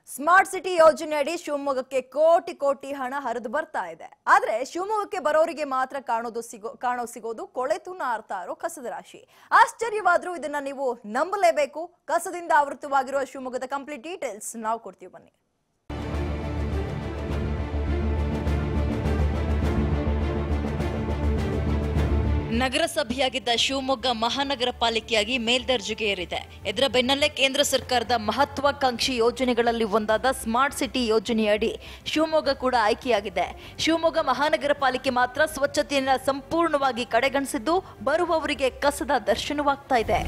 smart city ಯೋಜನೆಯಡಿ ಶಿವಮೊಗ್ಗಕ್ಕೆ ಕೋಟಿ ಕೋಟಿ ಹಣ ಹರಿದು ಬರ್ತಾ ಇದೆ ಆದ್ರೆ ಶಿವಮೊಗ್ಗಕ್ಕೆ ಬರೋರಿಗೆ ಮಾತ್ರ ಕಾಣೋದು ಸಿಗೋ ಕಾಣೋ ಸಿಗೋದು ಕೊಳೆತು ನಾರ್ತಾ ಇರೋ ಕಸದ ರಾಶಿ ಆಶ್ಚರ್ಯವಾದ್ರೂ ಇದನ್ನ ನೀವು ನಂಬಲೇಬೇಕು ಕಸದಿಂದ ಆವೃತವಾಗಿರುವ ಶಿವಮೊಗ್ಗದ ಕಂಪ್ಲೀಟ್ ಡೀಟೇಲ್ಸ್ ನಾವು ಕೊಡ್ತೀವಿ ಬನ್ನಿ ನಗರಸಭೆಯಾಗಿದ್ದ ಶಿವಮೊಗ್ಗ ಮಹಾನಗರ ಪಾಲಿಕೆಯಾಗಿ ಮೇಲ್ದರ್ಜೆಗೆ ಏರಿದೆ ಇದರ ಬೆನ್ನಲ್ಲೇ ಕೇಂದ್ರ ಸರ್ಕಾರದ ಮಹತ್ವಾಕಾಂಕ್ಷಿ ಯೋಜನೆಗಳಲ್ಲಿ ಒಂದಾದ ಸ್ಮಾರ್ಟ್ ಸಿಟಿ ಯೋಜನೆಯಡಿ ಶಿವಮೊಗ್ಗ ಕೂಡ ಆಯ್ಕೆಯಾಗಿದೆ ಶಿವಮೊಗ್ಗ ಮಹಾನಗರ ಪಾಲಿಕೆ ಮಾತ್ರ ಸ್ವಚ್ಛತೆಯನ್ನು ಸಂಪೂರ್ಣವಾಗಿ ಕಡೆಗಣಿಸಿದ್ದು ಬರುವವರಿಗೆ ಕಸದ ದರ್ಶನವಾಗ್ತಾ ಇದೆ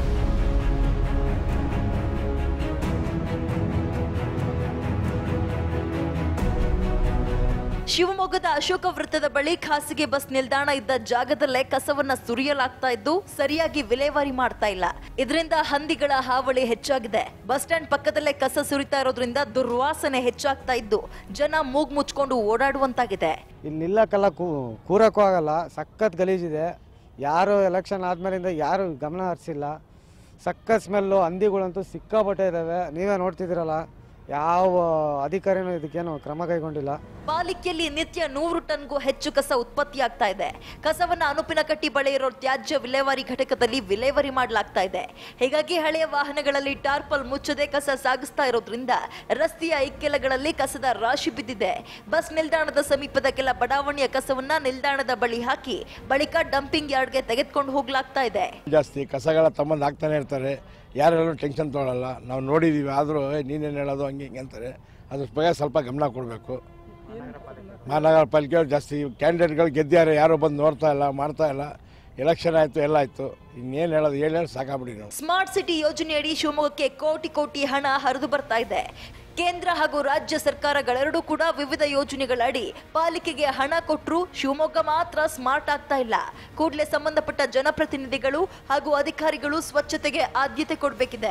ಶಿವಮೊಗ್ಗದ ಅಶೋಕ ವೃತ್ತದ ಬಳಿ ಖಾಸಗಿ ಬಸ್ ನಿಲ್ದಾಣ ಇದ್ದ ಜಾಗದಲ್ಲೇ ಕಸವನ್ನ ಸುರಿಯಲಾಗ್ತಾ ಇದ್ದು ಸರಿಯಾಗಿ ವಿಲೇವಾರಿ ಮಾಡ್ತಾ ಇಲ್ಲ ಇದರಿಂದ ಹಂದಿಗಳ ಹಾವಳಿ ಹೆಚ್ಚಾಗಿದೆ ಬಸ್ ಸ್ಟ್ಯಾಂಡ್ ಪಕ್ಕದಲ್ಲೇ ಕಸ ಸುರಿತಾ ಇರೋದ್ರಿಂದ ದುರ್ವಾಸನೆ ಹೆಚ್ಚಾಗ್ತಾ ಇದ್ದು ಜನ ಮೂಗ್ ಮುಚ್ಕೊಂಡು ಓಡಾಡುವಂತಾಗಿದೆ ಇಲ್ಲಿ ನಿಲ್ಲಕ್ಕೆಲ್ಲ ಕೂ ಕೂರಕ್ಕೂ ಆಗಲ್ಲ ಸಖತ್ ಗಲೀಜಿದೆ ಯಾರು ಎಲೆಕ್ಷನ್ ಆದ್ಮೇಲಿಂದ ಯಾರು ಗಮನ ಹರಿಸಿಲ್ಲ ಸಖತ್ ಸ್ಮೆಲ್ಲು ಹಂದಿಗಳಂತೂ ಸಿಕ್ಕಾಪಟ್ಟೆ ಇದ್ದಾವೆ ನೀವೇ ನೋಡ್ತಿದ್ದೀರಲ್ಲ ಯಾವ ಅಧಿಕಾರಿನೂ ಇದಕ್ಕೇನು ಕ್ರಮ ಕೈಗೊಂಡಿಲ್ಲ ಪಾಲಿಕೆಯಲ್ಲಿ ನಿತ್ಯ ನೂರು ಟನ್ಗೂ ಹೆಚ್ಚು ಕಸ ಉತ್ಪತ್ತಿಯಾಗ್ತಾ ಇದೆ ಕಸವನ್ನ ಅನುಪಿನಕಟ್ಟಿ ಬಳಿ ಇರೋ ತ್ಯಾಜ್ಯ ವಿಲೇವಾರಿ ಘಟಕದಲ್ಲಿ ವಿಲೇವಾರಿ ಮಾಡಲಾಗ್ತಾ ಇದೆ ಹೀಗಾಗಿ ಹಳೆಯ ವಾಹನಗಳಲ್ಲಿ ಟಾರ್ಪಲ್ ಮುಚ್ಚದೆ ಕಸ ಸಾಗಿಸ್ತಾ ಇರೋದ್ರಿಂದ ರಸ್ತೆಯ ಇಕ್ಕೆಲಗಳಲ್ಲಿ ಕಸದ ರಾಶಿ ಬಿದ್ದಿದೆ ಬಸ್ ನಿಲ್ದಾಣದ ಸಮೀಪದ ಕೆಲ ಬಡಾವಣೆಯ ಕಸವನ್ನ ನಿಲ್ದಾಣದ ಬಳಿ ಹಾಕಿ ಬಳಿಕ ಡಂಪಿಂಗ್ ಯಾರ್ಡ್ಗೆ ತೆಗೆದುಕೊಂಡು ಹೋಗ್ಲಾಗ್ತಾ ಇದೆ ಜಾಸ್ತಿ ಕಸಗಳ ತಮ್ಮಂದು ಹಾಕ್ತಾನೆ ಇರ್ತಾರೆ ಯಾರೆಲ್ಲೂ ಟೆನ್ಷನ್ ತೊಗೊಳಲ್ಲ ನಾವು ನೋಡಿದ್ದೀವಿ ಆದರೂ ನೀನೇನು ಹೇಳೋದು ಹಂಗೆ ಹಿಂಗೆ ಅಂತಾರೆ ಅದ್ರ ಬಗ್ಗೆ ಸ್ವಲ್ಪ ಗಮನ ಕೊಡಬೇಕು ಮಹಾನಗರ ಪಾಲಿಕೆಯವ್ರು ಜಾಸ್ತಿ ಕ್ಯಾಂಡಿಡೇಟ್ಗಳು ಗೆದ್ದಿದ್ದಾರೆ ಯಾರು ಬಂದು ನೋಡ್ತಾ ಇಲ್ಲ ಮಾಡ್ತಾ ಇಲ್ಲ ಎಲೆಕ್ಷನ್ ಆಯಿತು ಎಲ್ಲ ಆಯಿತು ಇನ್ನೇನು ಹೇಳೋದು ಹೇಳಿ ಹೇಳಿ ಸಾಕಾಗ್ಬಿಡಿ ನಾವು ಸ್ಮಾರ್ಟ್ ಸಿಟಿ ಯೋಜನೆಯಡಿ ಶಿವಮೊಗ್ಗಕ್ಕೆ ಕೋಟಿ ಕೋಟಿ ಹಣ ಹರಿದು ಬರ್ತಾ ಇದೆ ಕೇಂದ್ರ ಹಾಗೂ ರಾಜ್ಯ ಸರ್ಕಾರಗಳೆರಡೂ ಕೂಡ ವಿವಿಧ ಯೋಜನೆಗಳಡಿ ಪಾಲಿಕೆಗೆ ಹಣ ಕೊಟ್ಟರು ಶಿವಮೊಗ್ಗ ಮಾತ್ರ ಸ್ಮಾರ್ಟ್ ಆಗ್ತಾ ಇಲ್ಲ ಕೂಡಲೇ ಸಂಬಂಧಪಟ್ಟ ಜನಪ್ರತಿನಿಧಿಗಳು ಹಾಗೂ ಅಧಿಕಾರಿಗಳು ಸ್ವಚ್ಛತೆಗೆ ಆದ್ಯತೆ ಕೊಡಬೇಕಿದೆ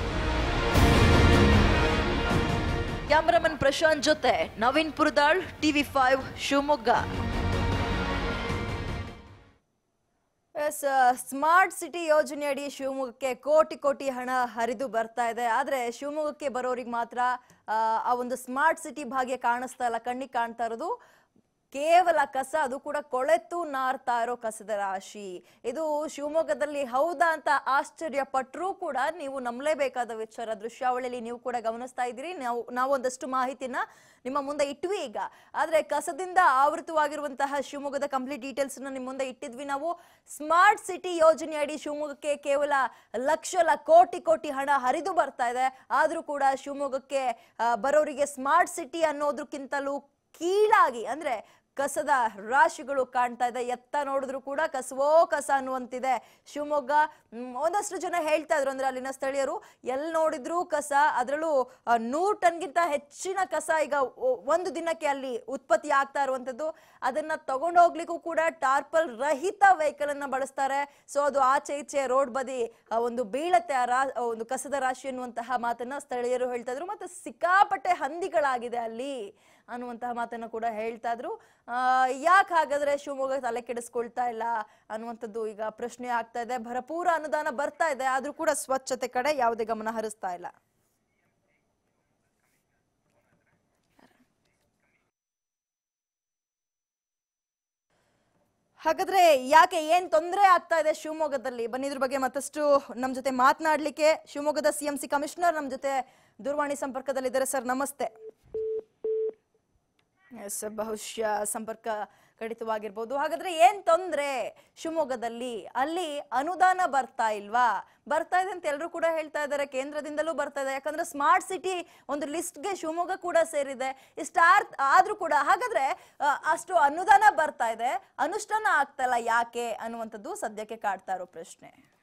ಕ್ಯಾಮರಾಮನ್ ಪ್ರಶಾಂತ್ ಜೊತೆ ನವೀನ್ ಪುರದಾಳ್ ಟಿವಿ ಫೈವ್ ಶಿವಮೊಗ್ಗ ಎಸ್ ಸ್ಮಾರ್ಟ್ ಸಿಟಿ ಯೋಜನೆಯಡಿ ಶಿವಮೊಗ್ಗಕ್ಕೆ ಕೋಟಿ ಕೋಟಿ ಹಣ ಹರಿದು ಬರ್ತಾ ಇದೆ ಆದ್ರೆ ಶಿವಮೊಗ್ಗಕ್ಕೆ ಬರೋರಿಗೆ ಮಾತ್ರ ಆ, ಆ ಒಂದು ಸ್ಮಾರ್ಟ್ ಸಿಟಿ ಭಾಗ್ಯ ಕಾಣಿಸ್ತಾ ಇಲ್ಲ ಕಣ್ಣಿಗೆ ಕಾಣ್ತಾ ಇರೋದು ಕೇವಲ ಕಸ ಅದು ಕೂಡ ಕೊಳೆತು ನಾರ್ತಾ ಇರೋ ಕಸದ ರಾಶಿ ಇದು ಶಿವಮೊಗ್ಗದಲ್ಲಿ ಹೌದಾ ಅಂತ ಆಶ್ಚರ್ಯ ಪಟ್ಟರೂ ಕೂಡ ನೀವು ನಂಬಲೇಬೇಕಾದ ವಿಚಾರ ದೃಶ್ಯಾವಳಿಯಲ್ಲಿ ನೀವು ಕೂಡ ಗಮನಿಸ್ತಾ ಇದ್ದೀರಿ ನಾವು ನಾವು ಒಂದಷ್ಟು ಮಾಹಿತಿನ ನಿಮ್ಮ ಮುಂದೆ ಇಟ್ವಿ ಈಗ ಆದ್ರೆ ಕಸದಿಂದ ಆವೃತವಾಗಿರುವಂತಹ ಶಿವಮೊಗ್ಗದ ಕಂಪ್ಲೀಟ್ ಡೀಟೇಲ್ಸ್ ನಿಮ್ಮ ಮುಂದೆ ಇಟ್ಟಿದ್ವಿ ನಾವು ಸ್ಮಾರ್ಟ್ ಸಿಟಿ ಯೋಜನೆಯಡಿ ಶಿವಮೊಗ್ಗಕ್ಕೆ ಕೇವಲ ಲಕ್ಷ ಲ ಕೋಟಿ ಕೋಟಿ ಹಣ ಹರಿದು ಬರ್ತಾ ಇದೆ ಆದ್ರೂ ಕೂಡ ಶಿವಮೊಗ್ಗಕ್ಕೆ ಆ, ಬರೋರಿಗೆ ಸ್ಮಾರ್ಟ್ ಸಿಟಿ ಅನ್ನೋದಕ್ಕಿಂತಲೂ ಕೀಳಾಗಿ ಅಂದ್ರೆ ಕಸದ ರಾಶಿಗಳು ಕಾಣ್ತಾ ಇದೆ ಎತ್ತ ನೋಡಿದ್ರು ಕೂಡ ಕಸವೋ ಕಸ ಅನ್ನುವಂತಿದೆ ಶಿವಮೊಗ್ಗ ಮ್, ಒಂದಷ್ಟು ಜನ ಹೇಳ್ತಾ ಇದ್ರು ಅಂದ್ರೆ ಅಲ್ಲಿನ ಸ್ಥಳೀಯರು ಎಲ್ಲಿ ನೋಡಿದ್ರು ಕಸ ಅದರಲ್ಲೂ ನೂರು ಟನ್ಗಿಂತ ಹೆಚ್ಚಿನ ಕಸ ಈಗ ಒ- ಒಂದು ದಿನಕ್ಕೆ ಅಲ್ಲಿ ಉತ್ಪತ್ತಿ ಆಗ್ತಾ ಇರುವಂತದ್ದು ಅದನ್ನ ತಗೊಂಡು ಹೋಗ್ಲಿಕ್ಕೂ ಕೂಡ ಟಾರ್ಪಲ್ ರಹಿತ ವೆಹಿಕಲ್ ಅನ್ನ ಬಳಸ್ತಾರೆ ಸೊ ಅದು ಆಚೆ ಈಚೆ ರೋಡ್ ಬದಿ ಆ, ಒಂದು ಬೀಳತ್ತೆ ಆ ರಾ- ಆ ಒಂದು ಕಸದ ರಾಶಿ ಅನ್ನುವಂತಹ ಮಾತನ್ನ ಸ್ಥಳೀಯರು ಹೇಳ್ತಾ ಇದ್ರು ಮತ್ತೆ ಸಿಕ್ಕಾಪಟ್ಟೆ ಹಂದಿಗಳಾಗಿದೆ ಅಲ್ಲಿ ಅನ್ನುವಂತಹ ಮಾತನ್ನ ಕೂಡ ಹೇಳ್ತಾ ಇದ್ರು ಯಾಕೆ ಹಾಗಾದ್ರೆ ಶಿವಮೊಗ್ಗ ತಲೆ ಕೆಡಿಸ್ಕೊಳ್ತಾ ಇಲ್ಲ ಅನ್ನುವಂಥದ್ದು ಈಗ ಪ್ರಶ್ನೆ ಆಗ್ತಾ ಇದೆ ಭರಪೂರ ಅನುದಾನ ಬರ್ತಾ ಇದೆ ಆದ್ರೂ ಕೂಡ ಸ್ವಚ್ಛತೆ ಕಡೆ ಯಾವುದೇ ಗಮನ ಹರಿಸ್ತಾ ಇಲ್ಲ ಹಾಗಾದ್ರೆ ಯಾಕೆ ಏನ್ ತೊಂದರೆ ಆಗ್ತಾ ಇದೆ ಶಿವಮೊಗ್ಗದಲ್ಲಿ ಬನ್ನಿ ಇದ್ರ ಬಗ್ಗೆ ಮತ್ತಷ್ಟು ನಮ್ ಜೊತೆ ಮಾತನಾಡ್ಲಿಕ್ಕೆ ಶಿವಮೊಗ್ಗದ ಸಿಎಂಸಿ ಕಮಿಷನರ್ ನಮ್ ಜೊತೆ ದೂರವಾಣಿ ಸಂಪರ್ಕದಲ್ಲಿದ್ದಾರೆ ಸರ್ ನಮಸ್ತೆ ಎಸ್ ಬಹುಶಃ ಸಂಪರ್ಕ ಕಡಿತವಾಗಿರ್ಬೋದು ಹಾಗಾದ್ರೆ ಏನ್ ತೊಂದ್ರೆ ಶಿವಮೊಗ್ಗದಲ್ಲಿ ಅಲ್ಲಿ ಅನುದಾನ ಬರ್ತಾ ಇಲ್ವಾ ಬರ್ತಾ ಇದೆ ಅಂತ ಎಲ್ಲರೂ ಕೂಡ ಹೇಳ್ತಾ ಇದ್ದಾರೆ ಕೇಂದ್ರದಿಂದಲೂ ಬರ್ತಾ ಇದೆ ಯಾಕಂದ್ರೆ ಸ್ಮಾರ್ಟ್ ಸಿಟಿ ಒಂದು ಲಿಸ್ಟ್ಗೆ ಶಿವಮೊಗ್ಗ ಕೂಡ ಸೇರಿದೆ ಇಷ್ಟ ಆದ್ರೂ ಕೂಡ ಹಾಗಾದ್ರೆ ಆ, ಅಷ್ಟು ಅನುದಾನ ಬರ್ತಾ ಇದೆ ಅನುಷ್ಠಾನ ಆಗ್ತಾ ಇಲ್ಲ ಯಾಕೆ ಅನ್ನುವಂಥದ್ದು ಸದ್ಯಕ್ಕೆ ಕಾಡ್ತಾ ಇರೋ ಪ್ರಶ್ನೆ